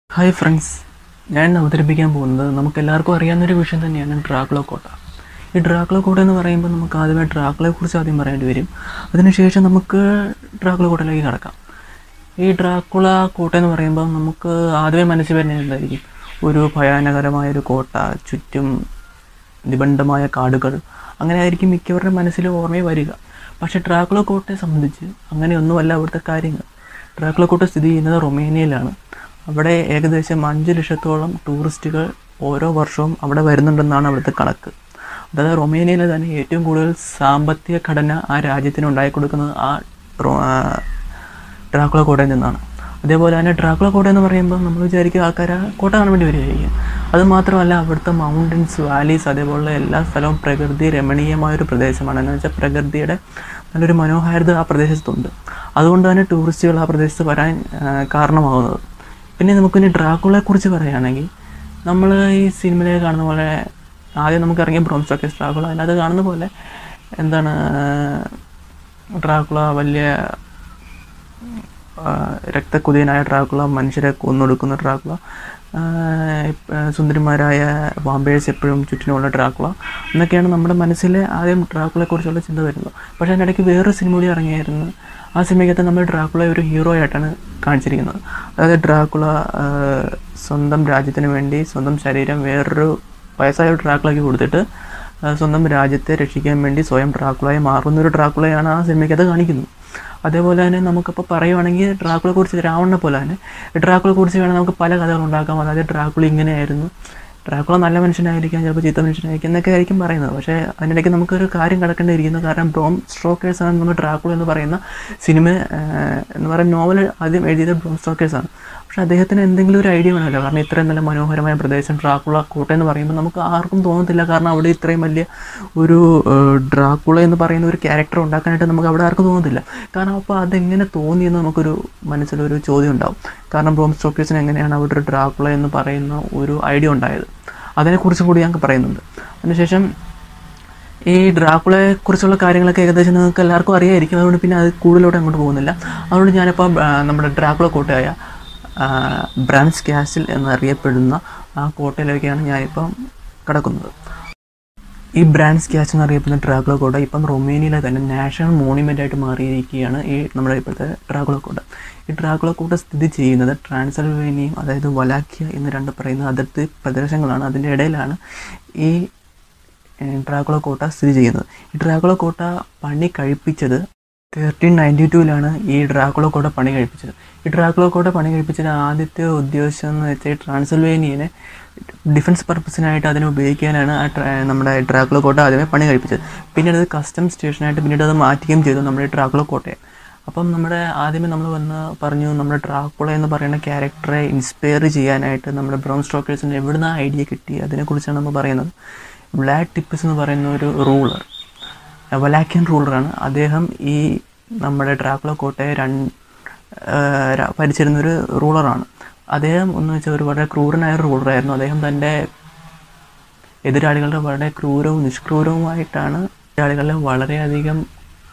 hi friends ഞാൻ ഇന്ന് അവതരിപ്പിക്കാൻ പോകുന്നത് നമുക്ക് എല്ലാവർക്കും അറിയാവുന്നൊരു വിഷയം തന്നെയാണ് ഡ്രാക്കുള കോട്ട ഈ ഡ്രാക്കുള കോട്ട എന്ന് പറയുമ്പോൾ നമുക്ക് ആദ്യമേ ഡ്രാക്കുളയെ കുറിച്ച് ആദ്യം പറയേണ്ടി വരും അതിനുശേഷം നമുക്ക് ഡ്രാക്കുള കോട്ടയിലേക്ക് കടക്കാം ഈ ഡ്രാക്കുള കോട്ട എന്ന് പറയുമ്പോൾ നമുക്ക് ആദ്യമേ മനസ്സിൽ വരുന്നത് എന്തായിരിക്കും ഒരു ഭയാനകരമായൊരു കോട്ട ചുറ്റും നിബന്ധമായ കാടുകൾ അങ്ങനെ ആയിരിക്കും മിക്കവരുടെ മനസ്സിൽ ഓർമ്മയിൽ വരിക പക്ഷേ ഡ്രാക്കുള കോട്ടയെ സംബന്ധിച്ച് അങ്ങനെയൊന്നുമല്ല അവിടുത്തെ കാര്യങ്ങൾ ഡ്രാക്കുള കോട്ട സ്ഥിതി ചെയ്യുന്നത് റൊമേനിയയിലാണ് അവിടെ ഏകദേശം അഞ്ച് ലക്ഷത്തോളം ടൂറിസ്റ്റുകൾ ഓരോ വർഷവും അവിടെ വരുന്നുണ്ടെന്നാണ് അവിടുത്തെ കണക്ക് അതായത് റൊമേനിയയിലെ തന്നെ ഏറ്റവും കൂടുതൽ സാമ്പത്തിക ഘടന ആ രാജ്യത്തിന് ഉണ്ടാക്കി കൊടുക്കുന്നത് ആ റൊ- ആ ഡ്രാക്കുള കോട്ടയിൽ നിന്നാണ് അതേപോലെ തന്നെ ഡ്രാക്കുള കോട്ട എന്ന് പറയുമ്പോൾ നമ്മൾ വിചാരിക്കും ആൾക്കാർ ആ കോട്ട കാണാൻ വേണ്ടി വരികയായിരിക്കും അത് മാത്രമല്ല അവിടുത്തെ മൗണ്ടൻസ് വാലീസ് അതേപോലെ എല്ലാ സ്ഥലവും പ്രകൃതി രമണീയമായ ഒരു പ്രദേശമാണ് എന്ന് വെച്ചാൽ പ്രകൃതിയുടെ നല്ലൊരു മനോഹാരിത ആ പ്രദേശത്തുണ്ട് അതുകൊണ്ട് തന്നെ ടൂറിസ്റ്റുകൾ ആ പ്രദേശത്ത് വരാൻ ആ, കാരണമാകുന്നത് പിന്നെ നമുക്കിനി ഡ്രാക്കുളയെ കുറിച്ച് പറയുകയാണെങ്കിൽ നമ്മൾ ഈ സിനിമയിൽ കാണുന്ന പോലെ ആദ്യം നമുക്ക് ഇറങ്ങിയ ബ്രോം സ്റ്റോക്കേസ് ഡ്രാക്കുള അതിനകത്ത് കാണുന്ന പോലെ എന്താണ് ഡ്രാക്കുള വലിയ ആ, രക്തക്കുതിയനായ ഡ്രാക്കുള മനുഷ്യരെ കൊന്നൊടുക്കുന്ന ഡ്രാക്കുള ആ, ഇപ്പ- സുന്ദരിമാരായ വാമ്പേഴ്സ് എപ്പോഴും ചുറ്റിനുമുള്ള ഡ്രാക്കുള എന്നൊക്കെയാണ് നമ്മുടെ മനസ്സിൽ ആദ്യം ഡ്രാക്കുളയെക്കുറിച്ചുള്ള ചിന്ത വരുന്നത് പക്ഷേ അതിനിടയ്ക്ക് വേറൊരു സിനിമ കൂടി ഇറങ്ങിയായിരുന്നു ആ സിനിമയ്ക്കകത്ത് നമ്മൾ ഡ്രാക്കുള ഒരു ഹീറോ ആയിട്ടാണ് കാണിച്ചിരിക്കുന്നത് അതായത് ഡ്രാക്കുള ആ, സ്വന്തം രാജ്യത്തിന് വേണ്ടി സ്വന്തം ശരീരം വേറൊരു വയസ്സായ ഒരു ഡ്രാക്കുളയ്ക്ക് കൊടുത്തിട്ട് ആ, സ്വന്തം രാജ്യത്തെ രക്ഷിക്കാൻ വേണ്ടി സ്വയം ഡ്രാക്കുളയായി മാറുന്ന ഒരു ഡ്രാക്കുളയാണ് ആ സിനിമയ്ക്കകത്ത് കാണിക്കുന്നത് അതേപോലെ തന്നെ നമുക്കിപ്പോൾ പറയുവാണെങ്കിൽ ഡ്രാക്കുളെ കുറിച്ച് രാവണനെ പോലെ തന്നെ ഡ്രാക്കുളെ കുറിച്ച് വേണമെങ്കിൽ നമുക്ക് പല കഥകൾ ഉണ്ടാക്കാം അതായത് ഡ്രാക്കുള ഇങ്ങനെയായിരുന്നു ഡ്രാക്കുള നല്ല മനുഷ്യനായിരിക്കാം ചിലപ്പോൾ ചീത്ത മനുഷ്യനായിരിക്കും എന്നൊക്കെ ആയിരിക്കും പറയുന്നത് പക്ഷേ അതിനിടയ്ക്ക് നമുക്കൊരു കാര്യം കിടക്കേണ്ടിയിരിക്കുന്നു കാരണം ബ്രോം സ്ട്രോക്കേഴ്സ് ആണ് നമ്മൾ ഡ്രാക്കുള എന്ന് പറയുന്ന സിനിമ ആ, എന്ന് പറയുന്ന നോവൽ ആദ്യം എഴുതിയത് ബ്രോം സ്ട്രോക്കേഴ്സ് ആണ് പക്ഷേ അദ്ദേഹത്തിന് എന്തെങ്കിലും ഒരു ഐഡിയ വേണമല്ലോ കാരണം ഇത്രയും നല്ല മനോഹരമായ പ്രദേശം ഡ്രാക്കുള കോട്ട എന്ന് പറയുമ്പോൾ നമുക്ക് ആർക്കും തോന്നത്തില്ല കാരണം അവിടെ ഇത്രയും വലിയ ഒരു ഏഹ്, ഡ്രാക്കുള എന്ന് പറയുന്ന ഒരു ക്യാരക്ടർ ഉണ്ടാക്കാനായിട്ട് നമുക്ക് അവിടെ ആർക്കും തോന്നത്തില്ല കാരണം അപ്പോൾ അതെങ്ങനെ തോന്നിയെന്ന് നമുക്കൊരു മനസ്സിലൊരു ചോദ്യം ഉണ്ടാവും കാരണം ബ്രോം സ്റ്റോക്കേഴ്സിന് എങ്ങനെയാണ് അവിടെ ഒരു ഡ്രാക്കുള എന്ന് പറയുന്ന ഒരു ഐഡിയ ഉണ്ടായത് അതിനെക്കുറിച്ചും കൂടി ഞാൻ പറയുന്നുണ്ട് അതിനുശേഷം ഈ ഡ്രാക്കുളയെ കുറിച്ചുള്ള കാര്യങ്ങളൊക്കെ ഏകദേശം നിങ്ങൾക്ക് എല്ലാവർക്കും അറിയായിരിക്കും അതുകൊണ്ട് പിന്നെ അത് കൂടുതലോട്ട് അങ്ങോട്ട് പോകുന്നില്ല അതുകൊണ്ട് ഞാനിപ്പോൾ ആ, നമ്മുടെ ഡ്രാക്കുള കോട്ടയായ ആ, ബ്രാൻസ് കാസിൽ എന്നറിയപ്പെടുന്ന ആ കോട്ടയിലേക്കാണ് ഞാനിപ്പം കിടക്കുന്നത് ഈ ബ്രാൻഡ്സ് ക്യാച്ച് എന്നറിയപ്പെടുന്ന ഡ്രാക്കുള കോട്ട ഇപ്പം റൊമേനിയയിലെ തന്നെ നാഷണൽ മോണുമെൻ്റ് ആയിട്ട് മാറിയിരിക്കുകയാണ് ഈ നമ്മുടെ ഇപ്പോഴത്തെ ഡ്രാക്കുള കോട്ട ഈ ഡ്രാക്കുള കോട്ട സ്ഥിതി ചെയ്യുന്നത് ട്രാൻസൽവേനിയും അതായത് വലാക്കിയ എന്ന് രണ്ട് പറയുന്ന അതിർത്തി പ്രദേശങ്ങളാണ് അതിൻ്റെ ഇടയിലാണ് ഈ ഏഹ്, ഡ്രാക്കുള കോട്ട സ്ഥിതി ചെയ്യുന്നത് ഈ ഡ്രാക്കുള കോട്ട പണി കഴിപ്പിച്ചത് തേർട്ടീൻ നയൻറ്റി ടൂവിലാണ് ഈ ഡ്രാക്കുള കോട്ട പണി കഴിപ്പിച്ചത് ഈ ഡ്രാക്കുള കോട്ട പണി കഴിപ്പിച്ചത് ആദ്യത്തെ ഉദ്ദേശം എന്ന് വെച്ചാൽ ട്രാൻസൽവേനിയനെ ഡിഫൻസ് പർപ്പസിനായിട്ട് അതിനെ ഉപയോഗിക്കാനാണ് ആ ട്രാ- നമ്മുടെ ഡ്രാക്കുള കോട്ട ആദ്യമേ പണി കഴിപ്പിച്ചത് പിന്നീട് അത് കസ്റ്റം സ്റ്റേഷനായിട്ട് പിന്നീട് അത് മാറ്റുകയും ചെയ്തു നമ്മുടെ ഡ്രാക്കുള കോട്ടയെ അപ്പം നമ്മുടെ ആദ്യമേ നമ്മൾ വന്ന് പറഞ്ഞു നമ്മുടെ ഡ്രാക്കുള എന്ന് പറയുന്ന ക്യാരക്ടറെ ഇൻസ്പയർ ചെയ്യാനായിട്ട് നമ്മുടെ ബ്രൗൺ സ്ട്രോക്കേഴ്സിന് എവിടുന്ന് ആ ഐഡിയ കിട്ടി അതിനെക്കുറിച്ചാണ് നമ്മൾ പറയുന്നത് ബ്ലാക്ക് ടിപ്പസ് എന്ന് പറയുന്ന ഒരു റൂളർ വലാക്കിയൻ റൂളറാണ് അദ്ദേഹം ഈ നമ്മുടെ ഡ്രാക്കുള കോട്ടയെ രണ്ട് ഭരിച്ചിരുന്നൊരു റൂളറാണ് അദ്ദേഹം എന്ന് വെച്ചാൽ ഒരു വളരെ ക്രൂരനായ ഒരു റൂളറായിരുന്നു അദ്ദേഹം തൻ്റെ എതിരാളികളുടെ വളരെ ക്രൂരവും നിഷ്ക്രൂരവുമായിട്ടാണ് എതിരാളികളെ വളരെയധികം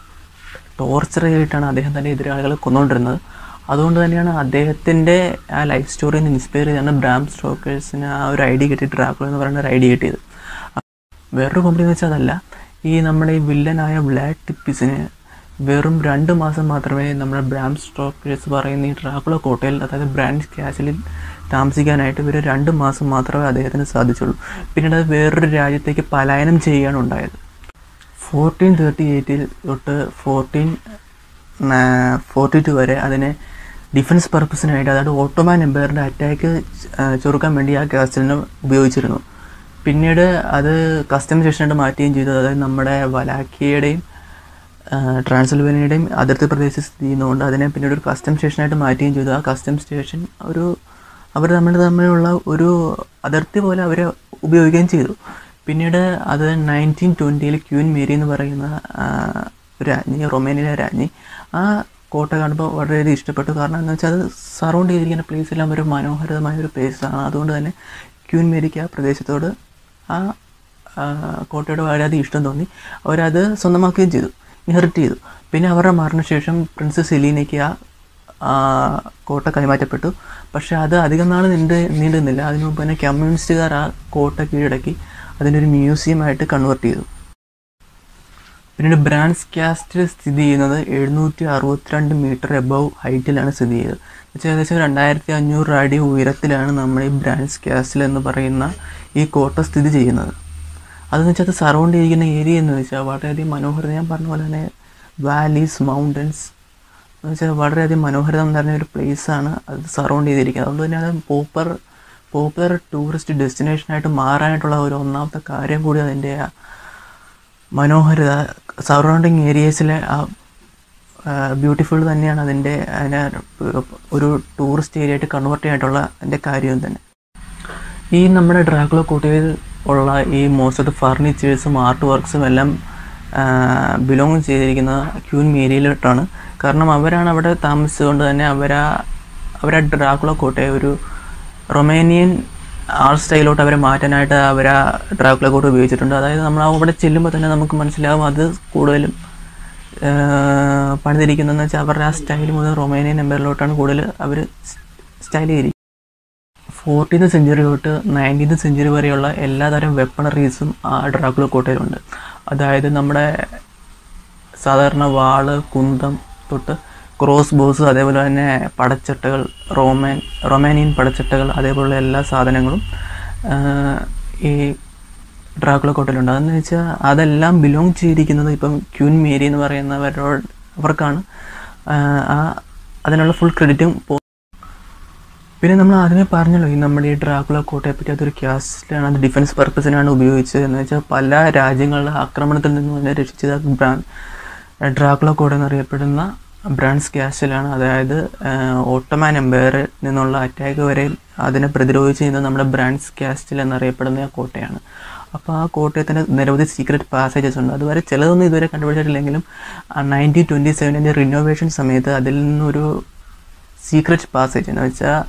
ടോർച്ചർ ചെയ്തിട്ടാണ് അദ്ദേഹം തൻ്റെ എതിരാളികളെ കൊന്നുകൊണ്ടിരുന്നത് അതുകൊണ്ട് തന്നെയാണ് അദ്ദേഹത്തിൻ്റെ ആ ലൈഫ് സ്റ്റോറിയിൽ നിന്ന് ഇൻസ്പയർ ചെയ്താണ് ബ്രാം സ്റ്റോക്കേഴ്സിന് ആ ഒരു ഐഡിയ കിട്ടി ഡ്രാക്കുള എന്ന് പറയുന്ന ഒരു ഐഡിയ കിട്ടിയത് വേറൊരു കോമഡി എന്ന് വെച്ചാൽ അതല്ല ഈ നമ്മുടെ ഈ വില്ലനായ ബ്ലാക്ക് ടിപ്പിസിന് വെറും രണ്ട് മാസം മാത്രമേ നമ്മുടെ ബ്രാം സ്റ്റോക്കേഴ്സ് പറയുന്ന ഈ ഡ്രാക്കുള കോട്ടയിൽ അതായത് ബ്രാൻഡ് കാസിലിൽ താമസിക്കാനായിട്ട് ഇവർ രണ്ട് മാസം മാത്രമേ അദ്ദേഹത്തിന് സാധിച്ചുള്ളൂ പിന്നീട് അത് വേറൊരു രാജ്യത്തേക്ക് പലായനം ചെയ്യുകയാണ് ഉണ്ടായത് ഫോർട്ടീൻ തേർട്ടി എയ്റ്റിൽ തൊട്ട് ഫോർട്ടീൻ ഫോർട്ടി ടു വരെ അതിനെ ഡിഫൻസ് പർപ്പസിനായിട്ട് അതായത് ഓട്ടോമാൻ എംപയറിൻ്റെ അറ്റാക്ക് ചെറുക്കാൻ വേണ്ടി ആ കാസ്റ്റലിനെ ഉപയോഗിച്ചിരുന്നു പിന്നീട് അത് കസ്റ്റം സ്റ്റേഷനായിട്ട് മാറ്റുകയും ചെയ്തു അതായത് നമ്മുടെ വലാക്കിയയുടെയും ട്രാൻസിൽവേനിയയുടെയും അതിർത്തി പ്രദേശത്ത് സ്ഥിതി ചെയ്യുന്നതുകൊണ്ട് അതിനെ പിന്നീട് ഒരു കസ്റ്റം സ്റ്റേഷനായിട്ട് മാറ്റുകയും ചെയ്തു ആ കസ്റ്റം സ്റ്റേഷൻ ഒരു അവർ തമ്മിൽ തമ്മിലുള്ള ഒരു അതിർത്തി പോലെ അവരെ ഉപയോഗിക്കുകയും ചെയ്തു പിന്നീട് അത് നയൻറ്റീൻ ട്വൻറ്റിയിൽ ക്യൂൻ മേരി എന്ന് പറയുന്ന ആ, ഒരു രാജ്ഞി റൊമേനിയയിലെ രാജ്ഞി ആ കോട്ട കാണുമ്പോൾ വളരെയധികം ഇഷ്ടപ്പെട്ടു കാരണം എന്ന് വെച്ചാൽ അത് സറൗണ്ട് ചെയ്തിരിക്കുന്ന പ്ലേസ് എല്ലാം ഒരു മനോഹരമായ ഒരു പ്ലേസാണ് അതുകൊണ്ട് തന്നെ ക്യൂൻ മേരിക്ക് ആ പ്രദേശത്തോട് ആ ആ, കോട്ടയോട് വളരെയധികം ഇഷ്ടം തോന്നി അവരത് സ്വന്തമാക്കുകയും ചെയ്തു ഇൻഹെറിറ്റ് ചെയ്തു പിന്നെ അവരുടെ മരണശേഷം പ്രിൻസസ് എലീനയ്ക്ക് ആ ആ, കോട്ട കൈമാറ്റപ്പെട്ടു പക്ഷേ അത് അധികം നാൾ നീണ്ട് നീണ്ടു നിന്നില്ല അതിനു മുമ്പ് തന്നെ കമ്മ്യൂണിസ്റ്റുകാർ ആ കോട്ട കീഴടക്കി അതിനൊരു മ്യൂസിയമായിട്ട് കൺവേർട്ട് ചെയ്തു പിന്നീട് ബ്രാൻസ് കാസ്റ്റിൽ സ്ഥിതി ചെയ്യുന്നത് എഴുന്നൂറ്റി അറുപത്തിരണ്ട് മീറ്റർ എബവ് ഹൈറ്റിലാണ് സ്ഥിതി ചെയ്തത് എന്നുവെച്ചാൽ ഏകദേശം രണ്ടായിരത്തി അഞ്ഞൂറ് അടി ഉയരത്തിലാണ് നമ്മൾ ഈ ബ്രാൻസ് കാസ്റ്റിൽ എന്ന് പറയുന്ന ഈ കോട്ട സ്ഥിതി ചെയ്യുന്നത് അതെന്ന് വെച്ചാൽ അത് സറൗണ്ട് ചെയ്തിരിക്കുന്ന ഏരിയ എന്ന് വെച്ചാൽ വളരെയധികം മനോഹരത ഞാൻ പറഞ്ഞ പോലെ തന്നെ വാലീസ് മൗണ്ടൻസ് എന്ന് വെച്ചാൽ വളരെയധികം മനോഹരത നിറഞ്ഞ ഒരു പ്ലേസാണ് അത് സറൗണ്ട് ചെയ്തിരിക്കുന്നത് അതുകൊണ്ട് തന്നെ അത് പോപ്പർ പോപ്പുലർ ടൂറിസ്റ്റ് ഡെസ്റ്റിനേഷനായിട്ട് മാറാനായിട്ടുള്ള ഒരു ഒന്നാമത്തെ കാര്യം കൂടി അതിൻ്റെ ആ മനോഹരത സറൗണ്ടിങ് ഏരിയസിലെ ആ ബ്യൂട്ടിഫുൾ തന്നെയാണ് അതിൻ്റെ അതിനെ ഒരു ടൂറിസ്റ്റ് ഏരിയ ആയിട്ട് കൺവേർട്ട് ചെയ്യാനായിട്ടുള്ള അതിൻ്റെ കാര്യം തന്നെ ഈ നമ്മുടെ ഡ്രാക്കുള കോട്ടയിൽ ഉള്ള ഈ മോസ്റ്റ് ഓഫ് ദ ഫർണിച്ചേഴ്സും ആർട്ട് വർക്ക്സും എല്ലാം ബിലോങ് ചെയ്തിരിക്കുന്ന ക്യൂൻ ഏരിയയിലോട്ടാണ് കാരണം അവരാണ് അവിടെ താമസിച്ചുകൊണ്ട് തന്നെ അവരാ അവരാ ഡ്രാക്കുള കോട്ടയെ ഒരു റൊമേനിയൻ ആർട്ട് സ്റ്റൈലോട്ട് അവരെ മാറ്റാനായിട്ട് അവരാ ഡ്രാക്കുള കോട്ട ഉപയോഗിച്ചിട്ടുണ്ട് അതായത് നമ്മൾ അവിടെ ചെല്ലുമ്പോൾ തന്നെ നമുക്ക് മനസ്സിലാവും അത് കൂടുതലും ആഹ് പണിതിരിക്കുന്നതെന്ന് വെച്ചാൽ അവരുടെ ആ സ്റ്റൈൽ മുതൽ റൊമേനിയൻ എംപയറിലോട്ടാണ് കൂടുതൽ അവർ സ്റ്റൈൽ ചെയ്തിരിക്കുന്നത് ഫോർട്ടീൻത് സെഞ്ചുറി തൊട്ട് നയൻറ്റീൻത് സെഞ്ചുറി വരെയുള്ള എല്ലാതരം വെപ്പണറീസും ആ ഡ്രാക്കുള കോട്ടയിലുണ്ട് അതായത് നമ്മുടെ സാധാരണ വാള് കുന്തം തൊട്ട് ക്രോസ് ബോസ് അതേപോലെ തന്നെ പടച്ചട്ടകൾ റോമൻ റൊമാനിയൻ പടച്ചട്ടകൾ അതേപോലുള്ള എല്ലാ സാധനങ്ങളും ആഹ് ഈ ഡ്രാക്കുള കോട്ടയിലുണ്ട് അതെന്ന് വെച്ചാൽ അതെല്ലാം ബിലോങ് ചെയ്തിരിക്കുന്നത് ഇപ്പം ക്യൂൻ മേരി എന്ന് പറയുന്നവരോട് അവർക്കാണ് ആഹ് ആ അതിനുള്ള ഫുൾ ക്രെഡിറ്റും പോ പിന്നെ നമ്മൾ ആദ്യമേ പറഞ്ഞല്ലോ ഈ നമ്മുടെ ഈ ഡ്രാക്കുള കോട്ടയെ പറ്റി അതൊരു ക്യാസ്റ്റിലാണ് അത് ഡിഫൻസ് പർപ്പസിനാണ് ഉപയോഗിച്ചത് എന്ന് വെച്ചാൽ പല രാജ്യങ്ങളുടെ ആക്രമണത്തിൽ നിന്ന് തന്നെ രക്ഷിച്ചത് ആ ബ്രാൻ ഡ്രാക്കുള കോട്ട എന്നറിയപ്പെടുന്ന ബ്രാൻസ് ക്യാസ്റ്റിലാണ് അതായത് ആഹ് ഓട്ടോമാൻ എംപയറിൽ നിന്നുള്ള അറ്റാക്ക് വരെ അതിനെ പ്രതിരോധിച്ച് ചെയ്യുന്നത് നമ്മുടെ ബ്രാൻസ് ക്യാസ്റ്റിൽ എന്നറിയപ്പെടുന്ന ആ കോട്ടയാണ് അപ്പോൾ ആ കോട്ടയത്തിന് നിരവധി സീക്രട്ട് പാസേജസ് ഉണ്ട് അതുവരെ ചിലതൊന്നും ഇതുവരെ കണ്ടുപിടിച്ചിട്ടില്ലെങ്കിലും നയൻറ്റീൻ ട്വൻറ്റി സെവനിൻ്റെ റിനോവേഷൻ സമയത്ത് അതിൽ നിന്നൊരു സീക്രട്ട് പാസേജ് എന്ന് വെച്ചാൽ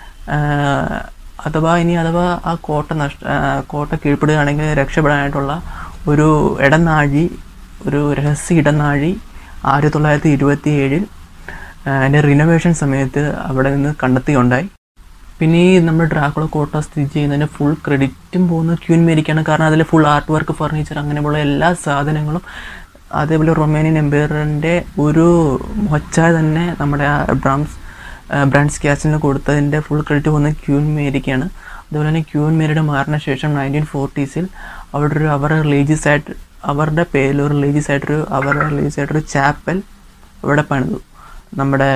അഥവാ ഇനി അഥവാ ആ കോട്ട നഷ്ട ആ, കോട്ട കീഴ്പ്പെടുകയാണെങ്കിൽ രക്ഷപ്പെടാനായിട്ടുള്ള ഒരു ഇടനാഴി ഒരു രഹസ്യ ഇടനാഴി ആയിരത്തി തൊള്ളായിരത്തി ഇരുപത്തി ഏഴിൽ അതിൻ്റെ റിനോവേഷൻ സമയത്ത് അവിടെ നിന്ന് കണ്ടെത്തിയുണ്ടായി പിന്നെ ഈ നമ്മുടെ ഡ്രാക്കുള കോട്ട സ്ഥിതി ചെയ്യുന്നതിന് ഫുൾ ക്രെഡിറ്റും പോകുന്നത് ക്യൂൻ മേരിക്കാണ് കാരണം അതിൽ ഫുൾ ആർട്ട് വർക്ക് ഫർണിച്ചർ അങ്ങനെയുള്ള എല്ലാ സാധനങ്ങളും അതേപോലെ റൊമേനിയൻ എംപയറിൻ്റെ ഒരു മൊച്ചായ തന്നെ നമ്മുടെ ആ ബ്രാംസ് ബ്രാൻഡ്സ് ക്യാസിന് കൊടുത്തതിൻ്റെ ഫുൾ ക്രെഡിറ്റ് പോകുന്നത് ക്യൂൻ മേരിക്കാണ് അതുപോലെ തന്നെ ക്യൂൻ മേരിയുടെ മാറിന ശേഷം നയൻറ്റീൻ ഫോർട്ടീസിൽ അവിടെ ഒരു അവരുടെ റിലീജിയസ് ആയിട്ട് അവരുടെ പേരിൽ ഒരു റിലീജിയസ് ആയിട്ടൊരു അവരുടെ റിലീജിയസ് ആയിട്ടൊരു ചാപ്പൽ അവിടെ പണിതു നമ്മുടെ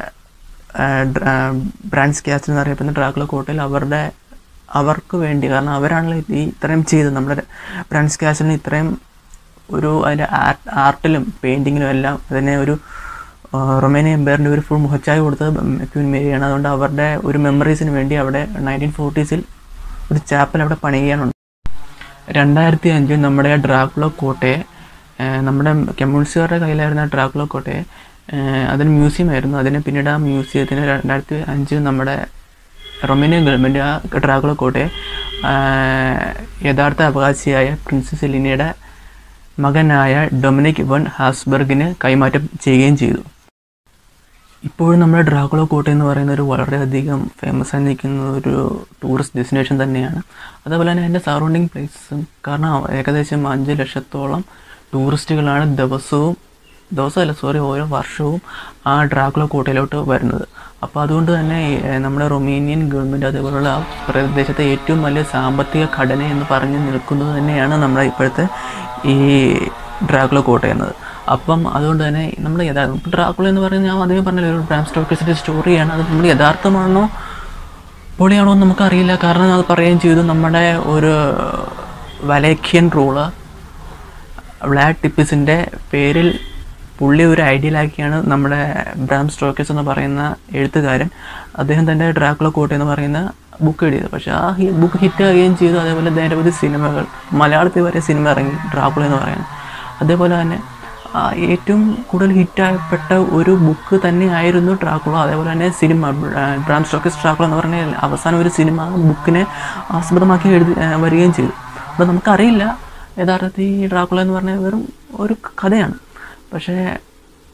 ബ്രാൻഡ്സ് ക്യാസ്റ്റ് എന്നറിയപ്പെടുന്ന ഡ്രാക്കുള കോട്ടയിൽ അവരുടെ അവർക്ക് വേണ്ടി കാരണം അവരാണല്ലോ ഈ ഇത്രയും ചെയ്തത് നമ്മുടെ ബ്രാൻഡ്സ് ക്യാസ്റ്റിന് ഇത്രയും ഒരു അതിൻ്റെ ആർട്ട് ആർട്ടിലും പെയിൻറ്റിങ്ങിലും എല്ലാം അതിനെ ഒരു ആ, റൊമേനിയ എംപയറിൻ്റെ ഒരു ഫുൾ മുഖച്ചായ കൊടുത്തത് ക്യൂൻ മേരിയാണ് അതുകൊണ്ട് അവരുടെ ഒരു മെമ്മറീസിന് വേണ്ടി അവിടെ നയൻറ്റീൻ ഫോർട്ടീസിൽ ഒരു ചാപ്പൽ അവിടെ പണിയുകയാണ് രണ്ടായിരത്തി അഞ്ചിൽ നമ്മുടെ ആ ഡ്രാക്കുള കോട്ടയെ ആ, നമ്മുടെ കമ്മ്യൂണിസ്റ്റുകാരുടെ കയ്യിലായിരുന്ന ആ ഡ്രാക്കുള കോട്ടയെ ആ, അതൊരു മ്യൂസിയം ആയിരുന്നു അതിന് പിന്നീട് ആ മ്യൂസിയത്തിന് രണ്ടായിരത്തി അഞ്ചിൽ നമ്മുടെ റൊമേനിയൻ ഗവൺമെൻറ് ആ ഡ്രാക്കുള കോട്ടയെ ആ, യഥാർത്ഥ അവകാശിയായ പ്രിൻസസ് എലിനയുടെ മകനായ ഡൊമിനിക് വൺ ഹാസ്ബർഗിന് കൈമാറ്റം ചെയ്യുകയും ചെയ്തു ഇപ്പോഴും നമ്മുടെ ഡ്രാക്കുള കോട്ട എന്ന് പറയുന്ന ഒരു വളരെയധികം ഫേമസ് ആയി നിൽക്കുന്ന ഒരു ടൂറിസ്റ്റ് ഡെസ്റ്റിനേഷൻ തന്നെയാണ് അതേപോലെ തന്നെ അതിൻ്റെ സറൗണ്ടിങ് പ്ലേസസും കാരണം ഏകദേശം അഞ്ച് ലക്ഷത്തോളം ടൂറിസ്റ്റുകളാണ് ദിവസവും ദിവസമല്ല സോറി ഓരോ വർഷവും ആ ഡ്രാക്കുള കോട്ടയിലോട്ട് വരുന്നത് അപ്പോൾ അതുകൊണ്ട് തന്നെ ഈ, ഏഹ്, നമ്മുടെ റൊമേനിയൻ ഗവൺമെൻറ് അതേപോലുള്ള ആ പ്രദേശത്തെ ഏറ്റവും വലിയ സാമ്പത്തിക ഘടന എന്ന് പറഞ്ഞ് നിൽക്കുന്നത് തന്നെയാണ് നമ്മുടെ ഇപ്പോഴത്തെ ഈ ഡ്രാക്കുള കോട്ട എന്നത് അപ്പം അതുകൊണ്ട് തന്നെ നമ്മൾ യഥാർത്ഥ ഡ്രാക്കുള എന്ന് പറയുന്നത് ഞാൻ ആദ്യമേ പറഞ്ഞല്ലോ ഒരു ബ്രാം സ്റ്റോക്കേഴ്സിൻ്റെ സ്റ്റോറിയാണ് അത് നമ്മൾ യഥാർത്ഥമാണോ പൊളിയാണോ എന്ന് നമുക്കറിയില്ല കാരണം അത് പറയുകയും ചെയ്തു നമ്മുടെ ഒരു വലേഖ്യൻ റൂളർ വ്ളാഡ് ടിപ്പിസിൻ്റെ പേരിൽ പുള്ളി ഒരു ഐഡിയലാക്കിയാണ് നമ്മുടെ ബ്രാം സ്റ്റോക്കേഴ്സ് എന്ന് പറയുന്ന എഴുത്തുകാരൻ അദ്ദേഹം തൻ്റെ ഡ്രാക്കുള കോട്ട എന്ന് പറയുന്ന ബുക്ക് എഴുതിയത് പക്ഷേ ആ ബുക്ക് ഹിറ്റാകുകയും ചെയ്തു അതേപോലെ നിരവധി സിനിമകൾ മലയാളത്തിൽ വരെ സിനിമ ഇറങ്ങി ഡ്രാക്കുള എന്ന് പറയുന്നത് അതേപോലെ തന്നെ ആ ഏറ്റവും കൂടുതൽ ഹിറ്റായപ്പെട്ട ഒരു ബുക്ക് തന്നെയായിരുന്നു ഡ്രാക്കുള അതേപോലെ തന്നെ സിനിമ ബ്രാം സ്റ്റോക്കേഴ്സ് ഡ്രാക്കുള എന്ന് പറഞ്ഞ അവസാനം ഒരു സിനിമ ആ ബുക്കിനെ ആസ്പദമാക്കി എഴുതി ആ, വരികയും ചെയ്തു അപ്പോൾ നമുക്കറിയില്ല യഥാർത്ഥത്തിൽ ഈ ഡ്രാക്കുള എന്ന് പറഞ്ഞാൽ വെറും ഒരു കഥയാണ് പക്ഷേ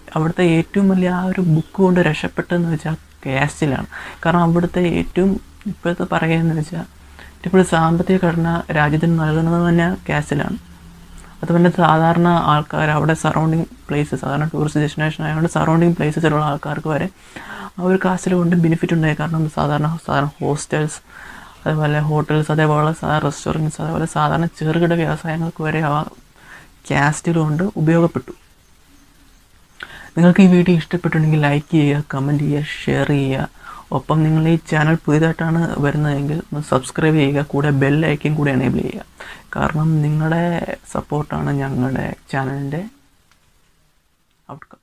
അവിടുത്തെ ഏറ്റവും വലിയ ആ ഒരു ബുക്ക് കൊണ്ട് രക്ഷപ്പെട്ടതെന്ന് വെച്ചാൽ കാസ്റ്റിലാണ് കാരണം അവിടുത്തെ ഏറ്റവും ഇപ്പോഴത്തെ പറയുകയെന്ന് വെച്ചാൽ ഇപ്പോൾ സാമ്പത്തിക ഘടന രാജ്യത്തിന് നൽകുന്നത് തന്നെ കാസ്റ്റിലാണ് അതുപോലെ സാധാരണ ആൾക്കാർ അവിടെ സറൗണ്ടിങ് പ്ലേസസ് സാധാരണ ടൂറിസ്റ്റ് ഡെസ്റ്റിനേഷൻ ആയതുകൊണ്ട് സറൗണ്ടിങ് പ്ലേസസിലുള്ള ആൾക്കാർക്ക് വരെ ആ ഒരു കാസ്റ്റിൽ കൊണ്ട് ബെനിഫിറ്റ് ഉണ്ടായി കാരണം സാധാരണ സാധാരണ ഹോസ്റ്റൽസ് അതുപോലെ ഹോട്ടൽസ് അതേപോലെ സാധാരണ റെസ്റ്റോറൻറ്റ്സ് അതേപോലെ സാധാരണ ചെറുകിട വ്യവസായങ്ങൾക്ക് വരെ ആ കാസ്റ്റിൽ കൊണ്ട് ഉപയോഗപ്പെട്ടു നിങ്ങൾക്ക് ഈ വീഡിയോ ഇഷ്ടപ്പെട്ടിട്ടുണ്ടെങ്കിൽ ലൈക്ക് ചെയ്യുക കമൻറ്റ് ചെയ്യുക ഷെയർ ചെയ്യുക ഒപ്പം നിങ്ങൾ ഈ ചാനൽ പുതിയതായിട്ടാണ് വരുന്നതെങ്കിൽ ഒന്ന് സബ്സ്ക്രൈബ് ചെയ്യുക കൂടെ ബെൽ ഐക്കൻ കൂടെ എനേബിൾ ചെയ്യുക കാരണം നിങ്ങളുടെ സപ്പോർട്ടാണ് ഞങ്ങളുടെ ചാനലിൻ്റെ ഔട്ട്കം